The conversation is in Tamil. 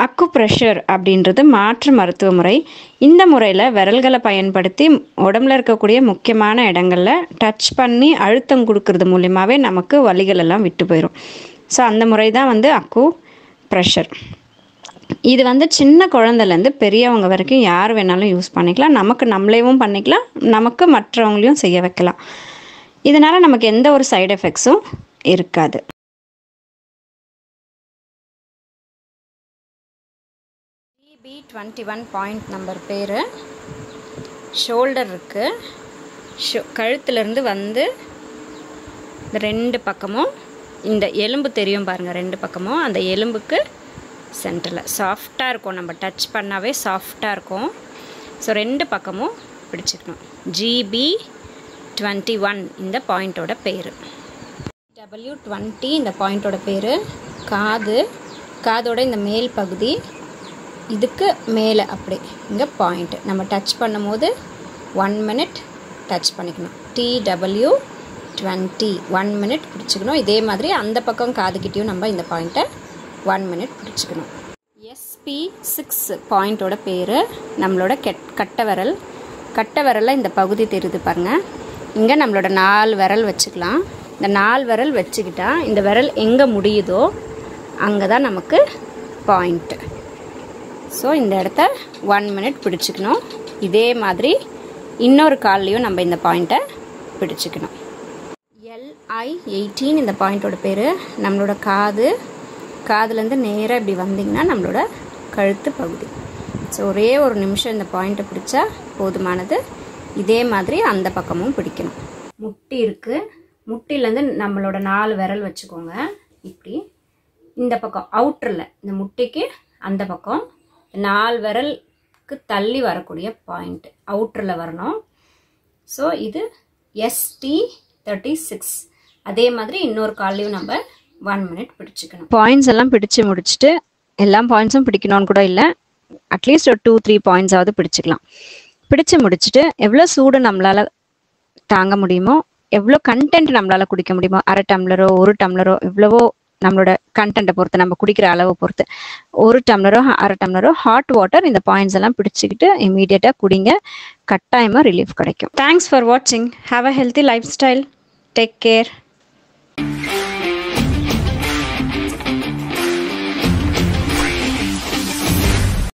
அக்கு ப்ரெஷர் அப்படின்றது மாற்று மருத்துவ முறை இந்த முறையில் விரல்களை பயன்படுத்தி உடம்புல இருக்கக்கூடிய முக்கியமான இடங்களில் டச் பண்ணி அழுத்தம் கொடுக்கறது மூலியமாகவே நமக்கு வலிகள் எல்லாம் விட்டு போயிடும் ஸோ அந்த முறை தான் வந்து அக்கு ப்ரெஷர் இது வந்து சின்ன குழந்தைலேருந்து பெரியவங்க வரைக்கும் யார் வேணாலும் யூஸ் பண்ணிக்கலாம் நமக்கு நம்மளேவும் பண்ணிக்கலாம் நமக்கு மற்றவங்களையும் செய்ய வைக்கலாம் இதனால் நமக்கு எந்த ஒரு சைடு எஃபெக்ட்ஸும் இருக்காது B twenty one point number பேர் ஷோல்டர் இருக்குது ஷோ கழுத்துலேருந்து வந்து இந்த ரெண்டு பக்கமும் இந்த எலும்பு தெரியும் பாருங்கள் ரெண்டு பக்கமும் அந்த எலும்புக்கு சென்டரில் சாஃப்டாக இருக்கும் நம்ம டச் பண்ணாவே சாஃப்டாக இருக்கும் ஸோ ரெண்டு பக்கமும் பிடிச்சிக்கணும் ஜிபி டுவெண்ட்டி ஒன் இந்த பாயிண்ட்டோட பேர் டபிள்யூ டுவெண்ட்டி இந்த பாயிண்ட்டோட பேர் காது காதோட இந்த மேல் பகுதி இதுக்கு மேலே அப்படி இங்கே பாயிண்ட்டு நம்ம டச் பண்ணும்போது ஒன் மினிட் டச் பண்ணிக்கணும் டிடபிள்யூ டுவெண்ட்டி ஒன் மினிட் பிடிச்சிக்கணும் இதே மாதிரி அந்த பக்கம் காதுகிட்டையும் நம்ம இந்த பாயிண்ட்டை ஒன் மினிட் பிடிச்சிக்கணும் எஸ்பி சிக்ஸ் பாயிண்ட்டோட பேர் நம்மளோட கெட் கட்டை விரல் கட்டை விரலில் இந்த பகுதி தெரியுது பாருங்கள் இங்கே நம்மளோட நாலு விரல் வச்சுக்கலாம் இந்த நாலு விரல் வச்சுக்கிட்டா இந்த விரல் எங்கே முடியுதோ அங்கே தான் நமக்கு பாயிண்ட்டு ஸோ இந்த இடத்த ஒன் மினிட் பிடிச்சிக்கணும் இதே மாதிரி இன்னொரு கால்லையும் நம்ம இந்த பாயிண்ட்டை பிடிச்சிக்கணும் எல்ஐ எயிட்டீன் இந்த பாயிண்ட்டோட பேர் நம்மளோட காது காதுலேருந்து நேராக இப்படி வந்திங்கன்னா நம்மளோட கழுத்து பகுதி ஸோ ஒரே ஒரு நிமிஷம் இந்த பாயிண்ட்டை பிடிச்சா போதுமானது இதே மாதிரி அந்த பக்கமும் பிடிக்கணும் முட்டி இருக்குது முட்டிலேருந்து நம்மளோட நாலு விரல் வச்சுக்கோங்க இப்படி இந்த பக்கம் அவுட்டரில் இந்த முட்டிக்கு அந்த பக்கம் நாலு விரலுக்கு தள்ளி வரக்கூடிய பாயிண்ட் அவுட்டரில் வரணும் ஸோ இது எஸ்டி தேர்ட்டி சிக்ஸ் அதே மாதிரி இன்னொரு கால்லையும் நம்ம ஒன் மினிட் பிடிச்சிக்கணும் பாயிண்ட்ஸ் எல்லாம் பிடிச்சு முடிச்சுட்டு எல்லா பாயிண்ட்ஸும் பிடிக்கணும்னு கூட இல்லை அட்லீஸ்ட் ஒரு டூ த்ரீ பாயிண்ட்ஸாவது பிடிச்சிக்கலாம் பிடிச்சு முடிச்சுட்டு எவ்வளோ சூடு நம்மளால் தாங்க முடியுமோ எவ்வளோ கண்டென்ட் நம்மளால் குடிக்க முடியுமோ அரை டம்ளரோ ஒரு டம்ளரோ எவ்வளவோ நம்மளோட கண்டென்ட்டை பொறுத்து நம்ம குடிக்கிற அளவை பொறுத்து ஒரு டம்ளரோ அரை டம்ளரோ ஹாட் வாட்டர் இந்த பாயிண்ட்ஸ் எல்லாம் பிடிச்சிக்கிட்டு இமீடியட்டாக குடிங்க கட்டாயமாக ரிலீஃப் கிடைக்கும் தேங்க்ஸ் ஃபார் வாட்சிங் have a healthy lifestyle take care